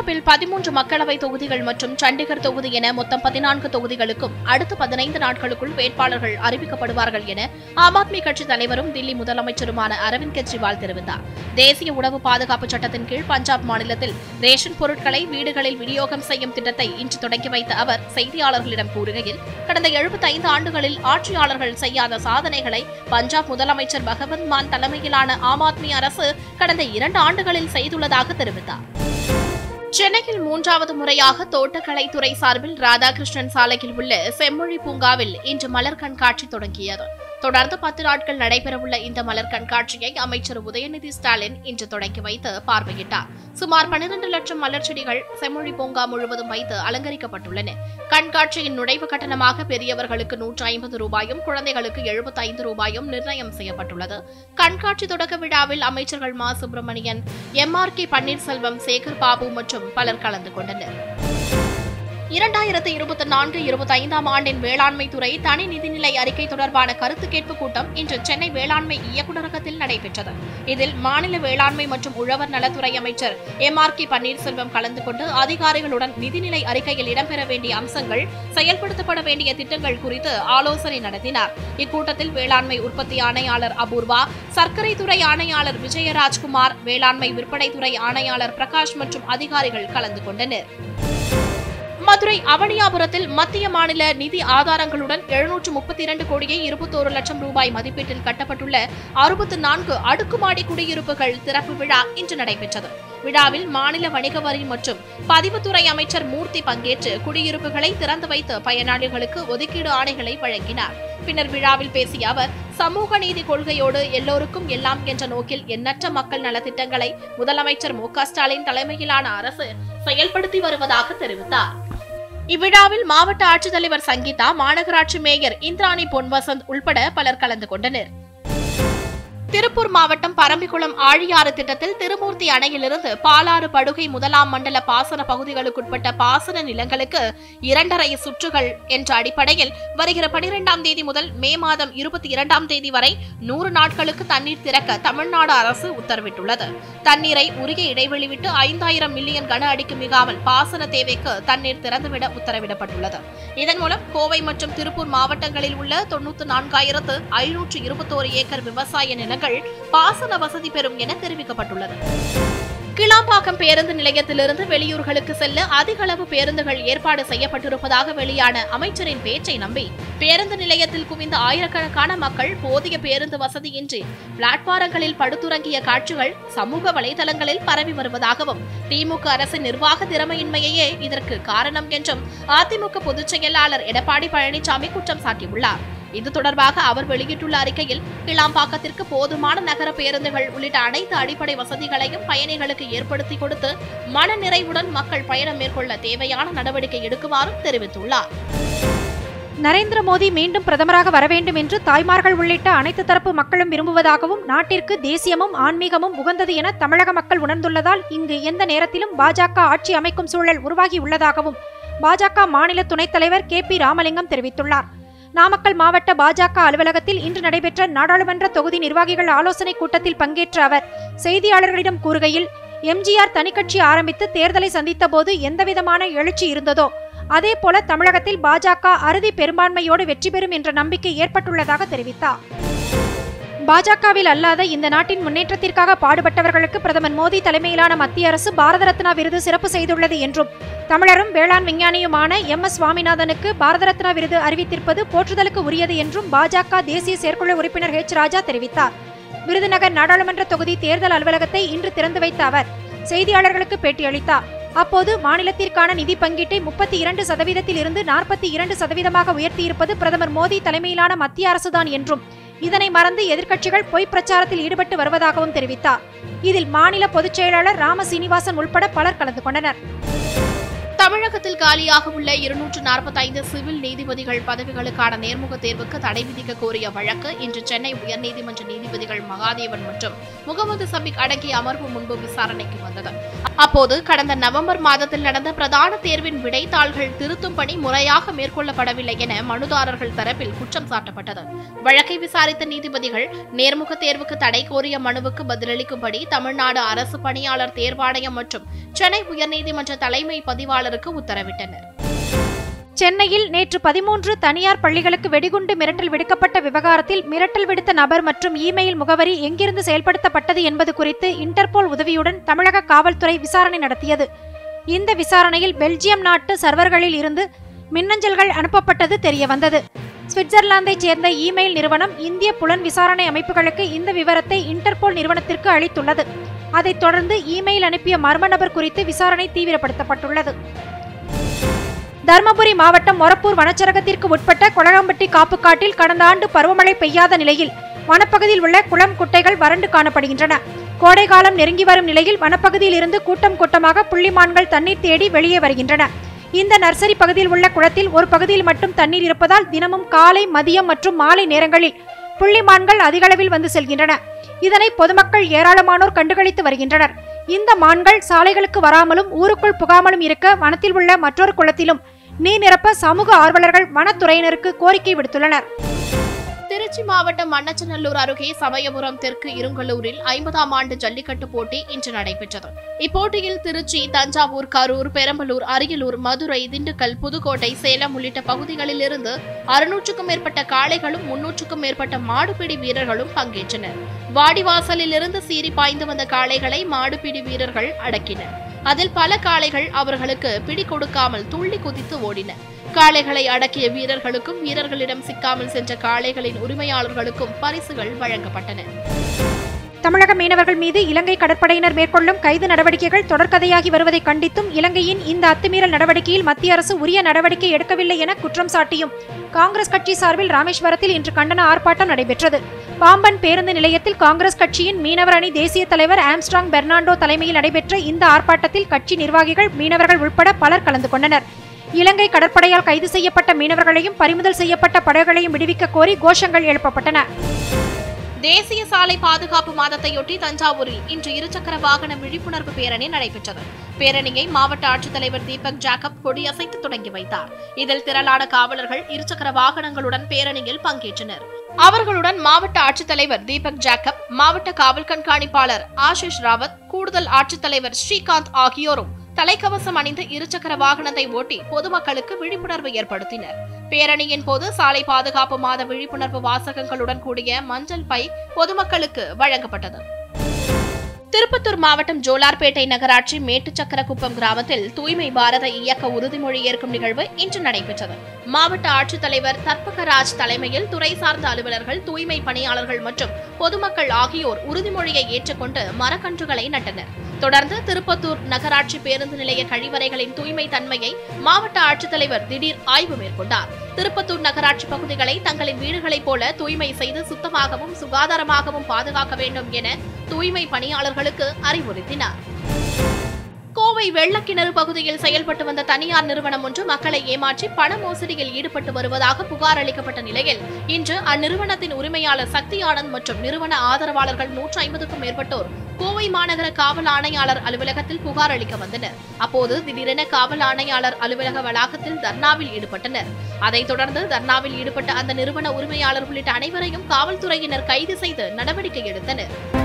பஞ்சாபில் பதிமூன்று மக்களவை தொகுதிகள் மற்றும் சண்டிகர் தொகுதி என மொத்தம் பதினான்கு தொகுதிகளுக்கும் அடுத்த பதினைந்து நாட்களுக்குள் வேட்பாளர்கள் அறிவிக்கப்படுவார்கள் என ஆம் ஆத்மி கட்சி தலைவரும் தில்லி முதலமைச்சருமான அரவிந்த் கெஜ்ரிவால் தெரிவித்தார் தேசிய உணவு பாதுகாப்பு சட்டத்தின் கீழ் பஞ்சாப் மாநிலத்தில் ரேஷன் பொருட்களை வீடுகளில் விநியோகம் செய்யும் திட்டத்தை இன்று தொடங்கி வைத்த அவர் செய்தியாளர்களிடம் கூறுகையில் கடந்த 75 ஆண்டுகளில் ஆட்சியாளர்கள் செய்யாத சாதனைகளை பஞ்சாப் முதலமைச்சர் பகவந்த் மான் தலைமையிலான ஆம் ஆத்மி அரசு கடந்த இரண்டு ஆண்டுகளில் செய்துள்ளதாக தெரிவித்தார் சென்னையில் மூன்றாவது முறையாக தோட்டக்கலைத்துறை சார்பில் ராதாகிருஷ்ணன் சாலையில் உள்ள செம்மொழி பூங்காவில் இன்று மலர் கண்காட்சி தொடங்கியது தொடர்ந்து பத்து நாட்கள் நடைபெறவுள்ள இந்த மலர் கண்காட்சியை அமைச்சர் உதயநிதி ஸ்டாலின் இன்று தொடங்கி வைத்து பார்வையிட்டார் சுமார் 12 லட்சம் மலர் செடிகள் செம்மொழி பூங்கா முழுவதும் வைத்து அலங்கரிக்கப்பட்டுள்ளன கண்காட்சியின் நுழைவு கட்டணமாக பெரியவர்களுக்கு நூற்று ஐம்பது ரூபாயும் குழந்தைகளுக்கு 75 ரூபாயும் நிர்ணயம் செய்யப்பட்டுள்ளது கண்காட்சி தொடக்க விழாவில் அமைச்சர்கள் Ma Subramanian M R K Panneerselvam Sekar Babu மற்றும் பலர் கலந்து கொண்டனர் இரண்டாயிரத்து இருபத்தி நான்கு இருபத்தி ஐந்தாம் ஆண்டின் வேளாண்மை துறை தனி நிதிநிலை அறிக்கை தொடர்பான கருத்து கேட்பு கூட்டம் இன்று சென்னை வேளாண்மை இயக்குநரகத்தில் நடைபெற்றது இதில் மாநில வேளாண்மை மற்றும் உழவர் நலத்துறை அமைச்சர் எம் ஆர் கே பன்னீர்செல்வம் கலந்து கொண்டு அதிகாரிகளுடன் நிதிநிலை அறிக்கையில் இடம்பெற வேண்டிய அம்சங்கள் செயல்படுத்தப்பட வேண்டிய திட்டங்கள் குறித்து ஆலோசனை நடத்தினார் இக்கூட்டத்தில் வேளாண்மை உற்பத்தி ஆணையாளர் அபூர்வா சர்க்கரை துறை ஆணையாளர் விஜயராஜ்குமார் வேளாண்மை விற்பனைத்துறை ஆணையாளர் பிரகாஷ் மற்றும் அதிகாரிகள் கலந்து கொண்டனர் மதுரை அவனியாபுரத்தில் மத்திய மாநில நிதி ஆதாரங்களுடன் எழுநூற்று முப்பத்தி இரண்டு கோடியே இருபத்தோரு லட்சம் ரூபாய் மதிப்பீட்டில் கட்டப்பட்டுள்ள அறுபத்து நான்கு அடுக்குமாடி குடியிருப்புகள் திறப்பு விழா இன்று நடைபெற்றது விழாவில் மாநில வணிக வரி மற்றும் பதிவுத்துறை அமைச்சர் மூர்த்தி பங்கேற்று குடியிருப்புகளை திறந்து வைத்து பயனாளிகளுக்கு ஒதுக்கீடு ஆணைகளை வழங்கினார் பின்னர் விழாவில் பேசிய அவர் சமூக நீதி கொள்கையோடு எல்லோருக்கும் எல்லாம் என்ற நோக்கில் எண்ணற்ற மக்கள் நலத்திட்டங்களை முதலமைச்சர் மு க ஸ்டாலின் தலைமையிலான அரசு செயல்படுத்தி வருவதாக தெரிவித்தார் இவ்விழாவில் மாவட்ட ஆட்சித்தலைவர் சங்கீதா மாநகராட்சி மேயர் இந்திராணி பொன்வசந்த் உள்பட பலர் கலந்து கொண்டனர் திருப்பூர் மாவட்டம் பரம்பிக்குளம் ஆழியாறு திட்டத்தில் திருமூர்த்தி அணையிலிருந்து பாலாறு படுகை முதலாம் மண்டல பாசன பகுதிகளுக்குட்பட்ட பாசன நிலங்களுக்கு இரண்டரை சுற்றுகள் என்ற அடிப்படையில் வருகிற பனிரெண்டாம் தேதி முதல் மே மாதம் இருபத்தி இரண்டாம் தேதி வரை நூறு நாட்களுக்கு தண்ணீர் திறக்க தமிழ்நாடு அரசு உத்தரவிட்டுள்ளது தண்ணீரை உரிய இடைவெளி விட்டு ஐந்தாயிரம் மில்லியன் கன அடிக்கு மிகாமல் பாசன தேவைக்கு தண்ணீர் திறந்துவிட உத்தரவிடப்பட்டுள்ளது இதன் மூலம் கோவை மற்றும் திருப்பூர் மாவட்டங்களில் உள்ள தொண்ணூத்தி நான்காயிரத்து ஐநூற்று இருபத்தோரு ஏக்கர் விவசாய நிலங்கள் பாசன வசதி பெறும் என தெரிவிக்கப்பட்டுள்ளது கிளாம்பாக்கம் பேருந்து நிலையத்திலிருந்து வெளியூர்களுக்கு செல்ல அதிக அளவு பேருந்துகள் ஏற்பாடு செய்யப்பட்டிருப்பதாக வெளியான அமைச்சரின் பேச்சை நம்பி பேருந்து நிலையத்தில் குவிந்த ஆயிரக்கணக்கான மக்கள் போதிய பேருந்து வசதியின்றி பிளாட்பாரங்களில் படுத்துறங்கிய காட்சிகள் சமூக வலைதளங்களில் பரவி வருவதாகவும் திமுக அரசின் நிர்வாக திறமையின்மையே இதற்கு காரணம் என்றும் அதிமுக பொதுச் செயலாளர் எடப்பாடி பழனிசாமி குற்றம் சாட்டியுள்ளார் இது தொடர்பாக அவர் வெளியிட்டுள்ள அறிக்கையில் கிளாம்பாக்கத்திற்கு போதுமான நகர பேருந்துகள் உள்ளிட்ட அனைத்து அடிப்படை வசதிகளையும் பயணிகளுக்கு ஏற்படுத்தி கொடுத்து மன நிறைவுடன் மக்கள் பயணம் மேற்கொள்ள தேவையான நடவடிக்கை எடுக்குமாறும் தெரிவித்துள்ளார் நரேந்திர மோடி மீண்டும் பிரதமராக வர வேண்டும் என்று தாய்மார்கள் உள்ளிட்ட அனைத்து தரப்பு மக்களும் விரும்புவதாகவும் நாட்டிற்கு தேசியமும் ஆன்மீகமும் உகந்தது என தமிழக மக்கள் உணர்ந்துள்ளதால் இங்கு எந்த நேரத்திலும் பாஜக ஆட்சி அமைக்கும் சூழல் உருவாகி உள்ளதாகவும் பாஜக மாநில துணைத் தலைவர் கே பி ராமலிங்கம் தெரிவித்துள்ளார் நாமக்கல் மாவட்ட பாஜக அலுவலகத்தில் இன்று நடைபெற்ற நாடாளுமன்ற தொகுதி நிர்வாகிகள் ஆலோசனைக் கூட்டத்தில் பங்கேற்ற அவர் செய்தியாளர்களிடம் கூறுகையில் எம்ஜிஆர் தனிக்கட்சி ஆரம்பித்து தேர்தலை சந்தித்தபோது எந்தவிதமான எழுச்சி இருந்ததோ அதே போல தமிழகத்தில் பாஜக அறுதி பெரும்பான்மையோடு வெற்றி பெறும் என்ற நம்பிக்கை ஏற்பட்டுள்ளதாக தெரிவித்தார் பாஜகவில் அல்லாத இந்த நாட்டின் முன்னேற்றத்திற்காக பாடுபட்டவர்களுக்கு பிரதமர் மோடி தலைமையிலான மத்திய அரசு பாரத ரத்னா விருது சிறப்பு செய்துள்ளது என்றும் தமிழரும் வேளாண் விஞ்ஞானியுமான எம் எஸ் சுவாமிநாதனுக்கு பாரத ரத்னா விருது அறிவித்திருப்பது போற்றுதலுக்கு உரியது என்றும் பாஜக தேசிய செயற்குழு உறுப்பினர் ஹெச் ராஜா தெரிவித்தார் விருதுநகர் நாடாளுமன்ற தொகுதி தேர்தல் அலுவலகத்தை இன்று திறந்து வைத்த அவர் செய்தியாளர்களுக்கு பேட்டியளித்தார் அப்போது மாநிலத்திற்கான நிதி பங்கீட்டை முப்பத்தி இரண்டு சதவீதத்தில் இருந்து நாற்பத்தி இரண்டு சதவீதமாக உயர்த்தியிருப்பது பிரதமர் மோடி தலைமையிலான மத்திய அரசுதான் என்றும் இதனை மறந்து எதிர்க்கட்சிகள் பொய் பிரச்சாரத்தில் ஈடுபட்டு வருவதாகவும் தெரிவித்தார் இதில் மாநில பொதுச் செயலாளர் ராம சீனிவாசன் உள்பட பலர் கலந்து கொண்டனர் தமிழகத்தில் காலியாக உள்ள இருநூற்று நாற்பத்தைந்து சிவில் நீதிபதிகள் பதவிகளுக்கான நேர்முக தேர்வுக்கு தடை விதிக்க கோரிய வழக்கு இன்று சென்னை உயர்நீதிமன்ற நீதிபதிகள் மகாதேவன் மற்றும் முகமது சபிக் அடங்கிய அமர்வு முன்பு விசாரணைக்கு வந்தது அப்போது கடந்த நவம்பர் மாதத்தில் நடந்த பிரதான தேர்வின் விடைத்தாள்கள் திருத்தும் பணி முறையாக மேற்கொள்ளப்படவில்லை என மனுதாரர்கள் தரப்பில் குற்றம் சாட்டப்பட்டது வழக்கை விசாரித்த நீதிபதிகள் நேர்முக தேர்வுக்கு தடை கோரிய மனுவுக்கு பதிலளிக்கும்படி தமிழ்நாடு அரசு பணியாளர் தேர்வாணையம் மற்றும் சென்னை உயர்நீதிமன்ற தலைமை பதிவாளருக்கு உத்தரவிட்டனர் சென்னையில் நேற்று பதிமூன்று தனியார் பள்ளிகளுக்கு வெடிகுண்டு மிரட்டல் விடுக்கப்பட்ட விவகாரத்தில் மிரட்டல் விடுத்த நபர் மற்றும் இமெயில் முகவரி எங்கிருந்து செயல்படுத்தப்பட்டது என்பது குறித்து இன்டர்போல் உதவியுடன் தமிழக காவல்துறை விசாரணை நடத்தியது இந்த விசாரணையில் பெல்ஜியம் நாட்டு சர்வர்களில் இருந்து மின்னஞ்சல்கள் அனுப்பப்பட்டது தெரியவந்தது சுவிட்சர்லாந்தைச் சேர்ந்த இமெயில் நிறுவனம் இந்திய புலன் விசாரணை அமைப்புகளுக்கு இந்த விவரத்தை இன்டர்போல் நிறுவனத்திற்கு அளித்துள்ளது அதைத் தொடர்ந்து இமெயில் அனுப்பிய மர்ம நபர் குறித்து விசாரணை தீவிரப்படுத்தப்பட்டுள்ளது தருமபுரி மாவட்டம் மொரப்பூர் வனச்சரகத்திற்கு உட்பட்ட கொளகம்பட்டி காப்புக்காட்டில் கடந்த ஆண்டு பருவமழை பெய்யாத நிலையில் வனப்பகுதியில் உள்ள குளம் குட்டைகள் வறண்டு காணப்படுகின்றன கோடை காலம் நெருங்கி வரும் நிலையில் வனப்பகுதியில் இருந்து கூட்டம் கூட்டமாக புள்ளிமான்கள் தண்ணீர் தேடி வெளியே வருகின்றன இந்த நர்சரி பகுதியில் உள்ள குளத்தில் ஒரு பகுதியில் மட்டும் தண்ணீர் இருப்பதால் தினமும் காலை மதியம் மற்றும் மாலை நேரங்களில் புள்ளிமான்கள் அதிகளவில் வந்து செல்கின்றன இதனை பொதுமக்கள் ஏராளமானோர் கண்டுகளித்து வருகின்றனர் இந்த மான்கள் சாலைகளுக்கு வராமலும் ஊருக்குள் புகாமலும் இருக்க வனத்தில் உள்ள மற்றொரு குளத்திலும் நீர் நிரப்ப சமூக ஆர்வலர்கள் வனத்துறையினருக்கு கோரிக்கை விடுத்துள்ளனர் திருச்சி மாவட்டம் மண்ணச்சநல்லூர் அருகே சமயபுரம் தெற்கு இருங்கலூரில் ஐம்பதாம் ஆண்டு ஜல்லிக்கட்டு போட்டி இன்று நடைபெற்றது இப்போட்டியில் திருச்சி தஞ்சாவூர் கரூர் பெரம்பலூர் அரியலூர் மதுரை திண்டுக்கல் புதுக்கோட்டை சேலம் உள்ளிட்ட பகுதிகளிலிருந்து அறுநூற்றுக்கும் மேற்பட்ட காளைகளும் முன்னூற்றுக்கும் மேற்பட்ட மாடுபிடி வீரர்களும் பங்கேற்றனர் வாடிவாசலில் இருந்து சீறி பாய்ந்து வந்த காளைகளை மாடுபிடி வீரர்கள் அடக்கினர் அதில் பல காளைகள் அவர்களுக்கு பிடி கொடுக்காமல் துள்ளி குதித்து ஓடின காளைகளை அடக்கிய வீரர்களுக்கும் வீரர்களிடம் சிக்காமல் சென்ற காளைகளின் உரிமையாளர்களுக்கும் பரிசுகள் வழங்கப்பட்டன தமிழக மீனவர்கள் மீது இலங்கை கடற்படையினர் மேற்கொள்ளும் கைது நடவடிக்கைகள் தொடர்கதையாகி வருவதை கண்டித்தும் இலங்கையின் இந்த அத்துமீறல் நடவடிக்கையில் மத்திய அரசு உரிய நடவடிக்கை எடுக்கவில்லை என குற்றம் சாட்டியும் காங்கிரஸ் கட்சி சார்பில் ராமேஸ்வரத்தில் இன்று கண்டன ஆர்ப்பாட்டம் நடைபெற்றது பாம்பன் பேருந்து நிலையத்தில் காங்கிரஸ் கட்சியின் மீனவர் அணி தேசிய தலைவர் ஆம்ஸ்ட்ராங் பெர்னாண்டோ தலைமையில் நடைபெற்ற இந்த ஆர்ப்பாட்டத்தில் கட்சி நிர்வாகிகள் மீனவர்கள் உட்பட பலர் கலந்து கொண்டனர் இலங்கை கடற்படையால் கைது செய்யப்பட்ட மீனவர்களையும் பறிமுதல் செய்யப்பட்ட படகுகளையும் விடுவிக்க கோரி கோஷங்கள் எழுப்பப்பட்டன தேசிய சாலை பாதுகாப்பு மாதத்தையொட்டி தஞ்சாவூரில் இன்று இருசக்கர வாகன விழிப்புணர்வு பேரணி நடைபெற்றது பேரணியை மாவட்ட ஆட்சித்தலைவர் தீபக் ஜாக்கப் கொடியசைத்து தொடங்கி வைத்தார் இதில் திரளான காவலர்கள் இருசக்கர வாகனங்களுடன் பேரணியில் பங்கேற்றனர் அவர்களுடன் மாவட்ட ஆட்சித்தலைவர் தீபக் ஜாக்கப் மாவட்ட காவல் கண்காணிப்பாளர் ஆஷிஷ் ராவத் கூடுதல் ஆட்சித்தலைவர் ஸ்ரீகாந்த் ஆகியோரும் தலைக்கவசம் அணிந்து இருசக்கர வாகனத்தை ஓட்டி பொதுமக்களுக்கு விழிப்புணர்வு ஏற்படுத்தினர் பேரணியின் போது சாலை பாதுகாப்பு மாத விழிப்புணர்வு வாசகங்களுடன் கூடிய மஞ்சள் பை பொதுமக்களுக்கு வழங்கப்பட்டது திருப்பத்தூர் மாவட்டம் ஜோலார்பேட்டை நகராட்சி மேட்டுச்சக்கரக்குப்பம் கிராமத்தில் தூய்மை பாரத இயக்க உறுதிமொழி ஏற்கும் நிகழ்வு இன்று நடைபெற்றது மாவட்ட ஆட்சித்தலைவர் தர்பகராஜ் தலைமையில் துறை சார்ந்த அலுவலர்கள் தூய்மை பணியாளர்கள் மற்றும் பொதுமக்கள் ஆகியோர் உறுதிமொழியை ஏற்றுக்கொண்டு மரக்கன்றுகளை நட்டனர் தொடர்ந்து திருப்பத்தூர் நகராட்சி பேருந்து நிலைய கழிவறைகளின் தூய்மை தன்மையை மாவட்ட ஆட்சித்தலைவர் திடீர் ஆய்வு மேற்கொண்டார் திருப்பத்தூர் நகராட்சி பகுதிகளை தங்களின் வீடுகளைப் போல தூய்மை செய்து சுத்தமாகவும் சுகாதாரமாகவும் பாதுகாக்க வேண்டும் என தூய்மை பணியாளர்களுக்கு அறிவுறுத்தினார் கோவை வெள்ளக்கிணறு பகுதியில் செயல்பட்டு வந்த தனியார் நிறுவனம் ஒன்று மக்களை ஏமாற்றி பண மோசடியில் ஈடுபட்டு வருவதாக புகார் அளிக்கப்பட்ட நிலையில் இன்று அந்நிறுவனத்தின் உரிமையாளர் சக்தி ஆனந்த் மற்றும் நிறுவன ஆதரவாளர்கள் நூற்று ஐம்பதுக்கும் மேற்பட்டோர் கோவை மாநகர காவல் ஆணையாளர் அலுவலகத்தில் புகார் அளிக்க வந்தனர் அப்போது திடீரென காவல் ஆணையாளர் அலுவலக வளாகத்தில் தர்ணாவில் ஈடுபட்டனர் அதைத் தொடர்ந்து தர்ணாவில் ஈடுபட்ட அந்த நிறுவன உரிமையாளர் உள்ளிட்ட அனைவரையும் காவல்துறையினர் கைது செய்து நடவடிக்கை எடுத்தனர்